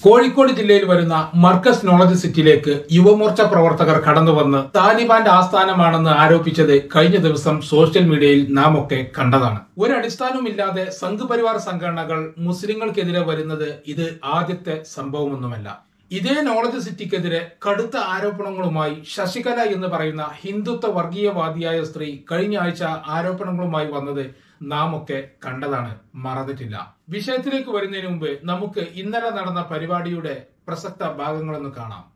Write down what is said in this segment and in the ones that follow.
കോഴിക്കോട് ജില്ലയിൽ വരുന്ന മർക്കസ് നോളജ് സിറ്റിയിലേക്ക് യുവമോർച്ച പ്രവർത്തകർ കടന്നുവന്ന് താലിബാന്റെ ആസ്ഥാനമാണെന്ന് ആരോപിച്ചത് കഴിഞ്ഞ ദിവസം സോഷ്യൽ മീഡിയയിൽ നാം ഒക്കെ കണ്ടതാണ് ഒരടിസ്ഥാനവുമില്ലാതെ സംഘ് പരിവാർ സംഘടനകൾ മുസ്ലിങ്ങൾക്കെതിരെ വരുന്നത് ഇത് ആദ്യത്തെ സംഭവമൊന്നുമല്ല ഇതേ നോളജ് സിറ്റിക്കെതിരെ കടുത്ത ആരോപണങ്ങളുമായി ശശികല എന്ന് പറയുന്ന ഹിന്ദുത്വ വർഗീയവാദിയായ സ്ത്രീ കഴിഞ്ഞ ആഴ്ച ആരോപണങ്ങളുമായി വന്നത് നാം ഒക്കെ കണ്ടതാണ് മറന്നിട്ടില്ല വിഷയത്തിലേക്ക് വരുന്നതിന് മുമ്പ് നമുക്ക് ഇന്നലെ നടന്ന പരിപാടിയുടെ പ്രസക്ത ഭാഗങ്ങളൊന്ന് കാണാം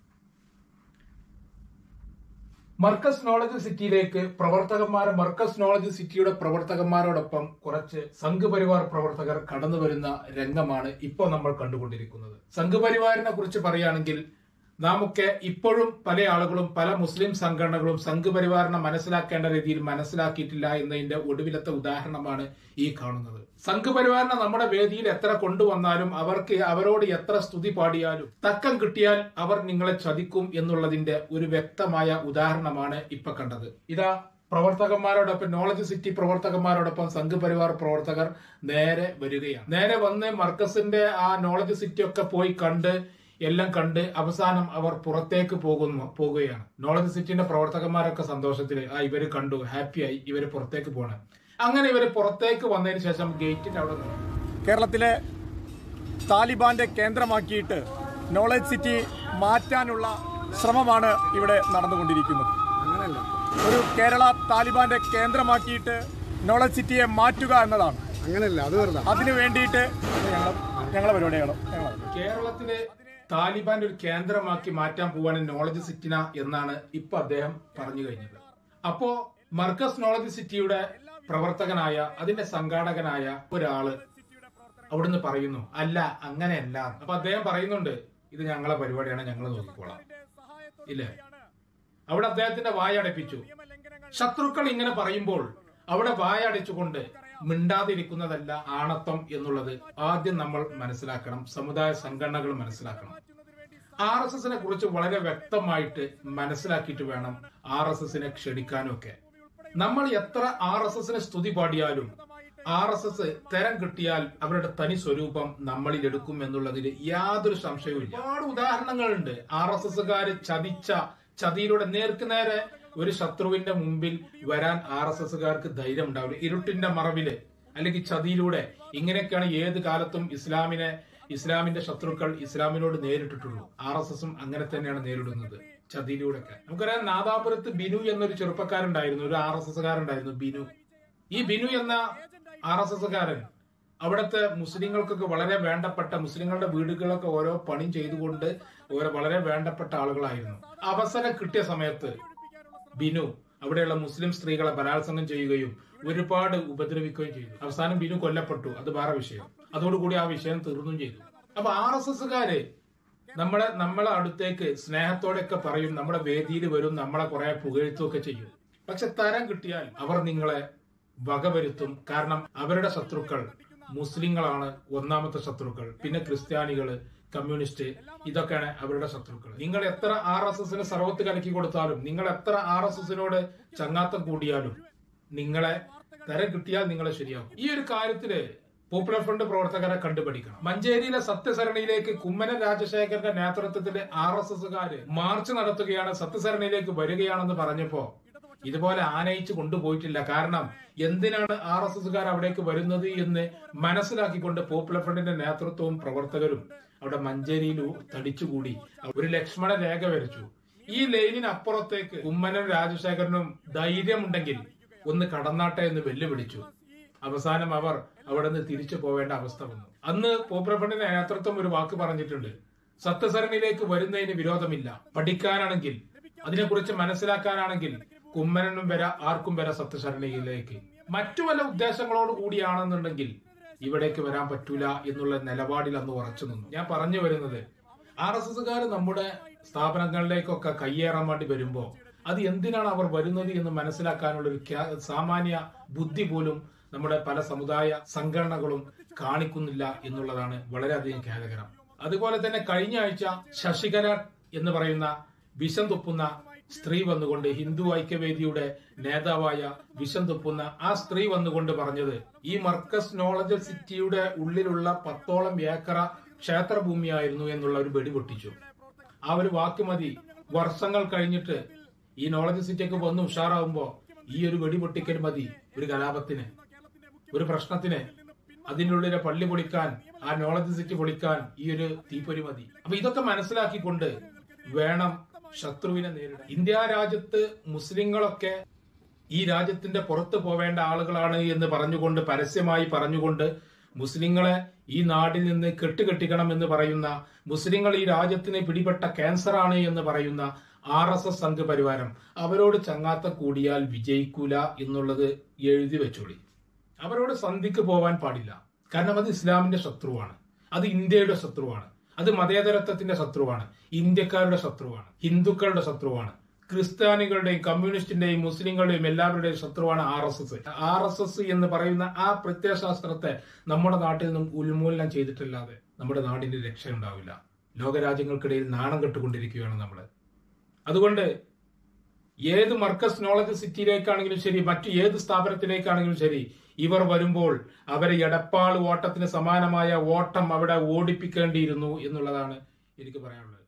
മർക്കസ് നോളജ് സിറ്റിയിലേക്ക് പ്രവർത്തകന്മാരെ മർക്കസ് നോളജ് സിറ്റിയുടെ പ്രവർത്തകന്മാരോടൊപ്പം കുറച്ച് സംഘ് പരിവാർ പ്രവർത്തകർ കടന്നു വരുന്ന രംഗമാണ് ഇപ്പോൾ നമ്മൾ കണ്ടുകൊണ്ടിരിക്കുന്നത് സംഘ് പരിവാറിനെ കുറിച്ച് പറയുകയാണെങ്കിൽ നാം ഒക്കെ ഇപ്പോഴും പല ആളുകളും പല മുസ്ലിം സംഘടനകളും സംഘ് പരിവാറിനെ മനസ്സിലാക്കേണ്ട രീതിയിൽ മനസ്സിലാക്കിയിട്ടില്ല എന്നതിന്റെ ഒടുവിലത്തെ ഉദാഹരണമാണ് ഈ കാണുന്നത് സംഘ് പരിവാറിനെ നമ്മുടെ വേദിയിൽ എത്ര കൊണ്ടുവന്നാലും അവർക്ക് അവരോട് എത്ര സ്തുതി പാടിയാലും തക്കം കിട്ടിയാൽ അവർ നിങ്ങളെ ചതിക്കും എന്നുള്ളതിന്റെ ഒരു വ്യക്തമായ ഉദാഹരണമാണ് ഇപ്പൊ കണ്ടത് ഇതാ പ്രവർത്തകന്മാരോടൊപ്പം നോളജ് സിറ്റി പ്രവർത്തകന്മാരോടൊപ്പം സംഘ് പരിവാർ പ്രവർത്തകർ നേരെ വരികയാണ് നേരെ വന്ന് മർക്കസിന്റെ ആ നോളജ് സിറ്റി ഒക്കെ പോയി കണ്ട് എല്ലാം കണ്ട് അവസാനം അവർ പുറത്തേക്ക് പോകുന്നു പോകുകയാണ് നോളജ് സിറ്റിന്റെ പ്രവർത്തകന്മാരൊക്കെ സന്തോഷത്തില് ആ ഇവര് കണ്ടു ഹാപ്പിയായി ഇവര് പുറത്തേക്ക് പോകണം അങ്ങനെ ഇവര് പുറത്തേക്ക് വന്നതിന് ശേഷം ഗേറ്റിന്റെ അവിടെ നിന്ന് കേരളത്തിലെ താലിബാന്റെ കേന്ദ്രമാക്കിയിട്ട് നോളജ് സിറ്റി മാറ്റാനുള്ള ശ്രമമാണ് ഇവിടെ നടന്നുകൊണ്ടിരിക്കുന്നത് അങ്ങനല്ല ഒരു കേരള താലിബാന്റെ കേന്ദ്രമാക്കിയിട്ട് നോളജ് സിറ്റിയെ മാറ്റുക എന്നതാണ് അങ്ങനല്ല അത് വെറുതെ അതിനു വേണ്ടിയിട്ട് ഞങ്ങൾ ഞങ്ങളെ പരിപാടിയാണ് ഞങ്ങളെ കേരളത്തിലെ താലിബാന്റെ ഒരു കേന്ദ്രമാക്കി മാറ്റാൻ പോവാണ് നോളജ് സിറ്റിന എന്നാണ് ഇപ്പൊ അദ്ദേഹം പറഞ്ഞു കഴിഞ്ഞത് അപ്പോ മർക്കസ് നോളജ് സിറ്റിയുടെ പ്രവർത്തകനായ അതിന്റെ സംഘാടകനായ ഒരാള് അവിടുന്ന് പറയുന്നു അല്ല അങ്ങനെയല്ല അപ്പൊ അദ്ദേഹം പറയുന്നുണ്ട് ഇത് ഞങ്ങളെ പരിപാടിയാണ് ഞങ്ങൾ നോക്കിക്കോളാം ഇല്ലേ അവിടെ അദ്ദേഹത്തിന്റെ വായ അടപ്പിച്ചു ശത്രുക്കൾ ഇങ്ങനെ പറയുമ്പോൾ അവിടെ വായ അടച്ചുകൊണ്ട് മിണ്ടാതിരിക്കുന്നതല്ല ആണത്വം എന്നുള്ളത് ആദ്യം നമ്മൾ മനസ്സിലാക്കണം സമുദായ സംഘടനകൾ മനസ്സിലാക്കണം ആർ എസ് എസിനെ കുറിച്ച് വളരെ വ്യക്തമായിട്ട് മനസ്സിലാക്കിയിട്ട് വേണം ആർ എസ് എസിനെ ക്ഷണിക്കാനും ഒക്കെ നമ്മൾ എത്ര ആർ എസ് എസിനെ സ്തുതി പാടിയാലും ആർ എസ് എസ് തരം കിട്ടിയാൽ അവരുടെ തനി സ്വരൂപം നമ്മളിൽ എടുക്കും എന്നുള്ളതിൽ യാതൊരു സംശയവും ഒരുപാട് ഉദാഹരണങ്ങളുണ്ട് ആർ എസ് എസുകാര് ചതിച്ച ചതിയിലൂടെ നേർക്ക് നേരെ ഒരു ശത്രുവിന്റെ മുമ്പിൽ വരാൻ ആർ എസ് എസുകാർക്ക് ധൈര്യം ഉണ്ടാവില്ല ഇരുട്ടിന്റെ മറവില് അല്ലെങ്കിൽ ചതിയിലൂടെ ഇങ്ങനെയൊക്കെയാണ് ഏത് കാലത്തും ഇസ്ലാമിനെ ഇസ്ലാമിന്റെ ശത്രുക്കൾ ഇസ്ലാമിനോട് നേരിട്ടിട്ടുള്ളൂ ആർ എസ് എസും അങ്ങനെ തന്നെയാണ് നേരിടുന്നത് ചതിയിലൂടെയൊക്കെ നമുക്കറിയാം നാദാപുരത്ത് ബിനു എന്നൊരു ചെറുപ്പക്കാരുണ്ടായിരുന്നു ഒരു ആർ എസ് എസുകാരുണ്ടായിരുന്നു ബിനു ഈ ബിനു എന്ന ആർ എസ് എസുകാരൻ അവിടുത്തെ മുസ്ലിങ്ങൾക്കൊക്കെ വളരെ വേണ്ടപ്പെട്ട മുസ്ലിങ്ങളുടെ വീടുകളൊക്കെ ഓരോ പണി ചെയ്തുകൊണ്ട് ഓരോ വളരെ വേണ്ടപ്പെട്ട ആളുകളായിരുന്നു അവസരം കിട്ടിയ സമയത്ത് ബിനു അവിടെയുള്ള മുസ്ലിം സ്ത്രീകളെ ബലാത്സംഗം ചെയ്യുകയും ഒരുപാട് ഉപദ്രവിക്കുകയും ചെയ്തു അവസാനം ബിനു കൊല്ലപ്പെട്ടു അത് വേറെ വിഷയം അതോടുകൂടി ആ വിഷയം തീർന്നും ചെയ്തു അപ്പൊ ആർ എസ് എസുകാര് നമ്മളെ നമ്മളെ അടുത്തേക്ക് സ്നേഹത്തോടെയൊക്കെ പറയും നമ്മുടെ വേദിയിൽ വരും നമ്മളെ കുറെ പുകഴ്ത്തുമൊക്കെ ചെയ്യും പക്ഷെ തരം കിട്ടിയാൽ അവർ നിങ്ങളെ വകവരുത്തും കാരണം അവരുടെ ശത്രുക്കൾ മുസ്ലിങ്ങളാണ് ഒന്നാമത്തെ ശത്രുക്കൾ പിന്നെ ക്രിസ്ത്യാനികള് കമ്മ്യൂണിസ്റ്റ് ഇതൊക്കെയാണ് അവരുടെ ശത്രുക്കൾ നിങ്ങൾ എത്ര ആർ എസ് എസിന് സർവത്ത് കലക്കി കൊടുത്താലും നിങ്ങൾ എത്ര ആർ എസ് എസിനോട് ചങ്ങാത്തം കൂടിയാലും നിങ്ങളെ തരം കിട്ടിയാൽ നിങ്ങളെ ശരിയാവും ഈ ഒരു കാര്യത്തില് പോപ്പുലർ ഫ്രണ്ട് പ്രവർത്തകരെ കണ്ടുപിടിക്കണം മഞ്ചേരിയിലെ സത്യസരണിയിലേക്ക് കുമ്മനം രാജശേഖരന്റെ നേതൃത്വത്തിൽ ആർ എസ് എസുകാര് മാർച്ച് നടത്തുകയാണ് സത്യസരണിയിലേക്ക് വരികയാണെന്ന് പറഞ്ഞപ്പോ ഇതുപോലെ ആനയിച്ച് കൊണ്ടുപോയിട്ടില്ല കാരണം എന്തിനാണ് ആർ എസ് എസുകാർ അവിടേക്ക് വരുന്നത് എന്ന് മനസ്സിലാക്കിക്കൊണ്ട് പോപ്പുലർ ഫ്രണ്ടിന്റെ നേതൃത്വവും പ്രവർത്തകരും അവിടെ മഞ്ചേരിയിൽ തടിച്ചുകൂടി ഒരു ലക്ഷ്മണ രേഖ വരച്ചു ഈ ലൈനിന് അപ്പുറത്തേക്ക് ഉമ്മനും രാജശേഖരനും ധൈര്യമുണ്ടെങ്കിൽ ഒന്ന് കടന്നാട്ടെ എന്ന് വെല്ലുവിളിച്ചു അവസാനം അവർ അവിടെ നിന്ന് തിരിച്ചു പോവേണ്ട അവസ്ഥ വന്നു അന്ന് പോപ്പുലർ ഫ്രണ്ടിന്റെ നേതൃത്വം ഒരു വാക്ക് പറഞ്ഞിട്ടുണ്ട് സത്യസരണിയിലേക്ക് വരുന്നതിന് വിരോധമില്ല പഠിക്കാനാണെങ്കിൽ അതിനെക്കുറിച്ച് മനസ്സിലാക്കാനാണെങ്കിൽ കുമ്മനനും വര ആർക്കും വര സത്യസരണിയിലേക്ക് മറ്റു വല്ല ഉദ്ദേശങ്ങളോട് കൂടിയാണെന്നുണ്ടെങ്കിൽ ഇവിടേക്ക് വരാൻ പറ്റൂല എന്നുള്ള നിലപാടിൽ അന്ന് ഉറച്ചു നിന്നു ഞാൻ പറഞ്ഞു വരുന്നത് ആർ എസ് എസുകാർ നമ്മുടെ സ്ഥാപനങ്ങളിലേക്കൊക്കെ കയ്യേറാൻ വേണ്ടി വരുമ്പോ അത് എന്തിനാണ് അവർ വരുന്നത് എന്ന് മനസ്സിലാക്കാനുള്ള ഒരു ക്യാ- സാമാന്യ ബുദ്ധി പോലും നമ്മുടെ പല സമുദായ സംഘടനകളും കാണിക്കുന്നില്ല എന്നുള്ളതാണ് വളരെയധികം ഖേദകരം അതുപോലെ തന്നെ കഴിഞ്ഞ ആഴ്ച ശശികല എന്ന് പറയുന്ന വിഷം തുപ്പുന്ന സ്ത്രീ വന്നുകൊണ്ട് ഹിന്ദു ഐക്യവേദിയുടെ നേതാവായ വിഷം തുപ്പുന്ന ആ സ്ത്രീ വന്നുകൊണ്ട് പറഞ്ഞത് ഈ മർക്കസ് നോളജ് സിറ്റിയുടെ ഉള്ളിലുള്ള പത്തോളം ഏക്കറ ക്ഷേത്രഭൂമിയായിരുന്നു എന്നുള്ള ഒരു വെടി പൊട്ടിച്ചു ആ ഒരു വാക്ക് മതി വർഷങ്ങൾ കഴിഞ്ഞിട്ട് ഈ നോളജ് സിറ്റിയൊക്കെ വന്ന് ഉഷാറാവുമ്പോ ഈ ഒരു വെടി പൊട്ടിക്കൽ മതി ഒരു കലാപത്തിന് ഒരു പ്രശ്നത്തിന് അതിൻ്റെ ഉള്ളിലെ പള്ളി പൊളിക്കാൻ ആ നോളജ് സിറ്റി പൊളിക്കാൻ ഈ ഒരു തീപ്പൊരി മതി അപ്പൊ ഇതൊക്കെ മനസ്സിലാക്കിക്കൊണ്ട് വേണം ശത്രുവിനെ നേരിടാൻ ഇന്ത്യ രാജ്യത്ത് മുസ്ലിങ്ങളൊക്കെ ഈ രാജ്യത്തിന്റെ പുറത്തു പോവേണ്ട ആളുകളാണ് എന്ന് പറഞ്ഞുകൊണ്ട് പരസ്യമായി പറഞ്ഞുകൊണ്ട് മുസ്ലിങ്ങളെ ഈ നാട്ടിൽ നിന്ന് കെട്ടുകെട്ടിക്കണം എന്ന് പറയുന്ന മുസ്ലിങ്ങൾ ഈ രാജ്യത്തിന് പിടിപെട്ട ക്യാൻസറാണ് എന്ന് പറയുന്ന ആർ എസ് എസ് സംഘപരിവാരം അവരോട് ചങ്ങാത്ത കൂടിയാൽ വിജയിക്കൂല എന്നുള്ളത് എഴുതി വെച്ചോളി അവരോട് സന്ധിക്ക് പോവാൻ പാടില്ല കാരണം അത് ഇസ്ലാമിന്റെ ശത്രുവാണ് അത് ഇന്ത്യയുടെ ശത്രുവാണ് അത് മതേതരത്വത്തിന്റെ ശത്രുവാണ് ഇന്ത്യക്കാരുടെ ശത്രുവാണ് ഹിന്ദുക്കളുടെ ശത്രുവാണ് ക്രിസ്ത്യാനികളുടെയും കമ്മ്യൂണിസ്റ്റിന്റെയും മുസ്ലിങ്ങളുടെയും എല്ലാവരുടെയും ശത്രുവാണ് R S S R S S എന്ന് പറയുന്ന ആ പ്രത്യയശാസ്ത്രത്തെ നമ്മുടെ നാട്ടിൽ നിന്നും ഉന്മൂലനം ചെയ്തിട്ടില്ലാതെ നമ്മുടെ നാടിന് രക്ഷയുണ്ടാവില്ല ലോകരാജ്യങ്ങൾക്കിടയിൽ നാണം കെട്ടുകൊണ്ടിരിക്കുകയാണ് നമ്മൾ അതുകൊണ്ട് ഏത് മർക്കസ് നോളജ് സിറ്റിയിലേക്കാണെങ്കിലും ശരി മറ്റു ഏത് സ്ഥാപനത്തിലേക്കാണെങ്കിലും ശരി ഇവർ വരുമ്പോൾ അവരെ എടപ്പാൾ ഓട്ടത്തിന് സമാനമായ ഓട്ടം അവിടെ ഓടിപ്പിക്കേണ്ടിയിരുന്നു എന്നുള്ളതാണ് എനിക്ക് പറയാനുള്ളത്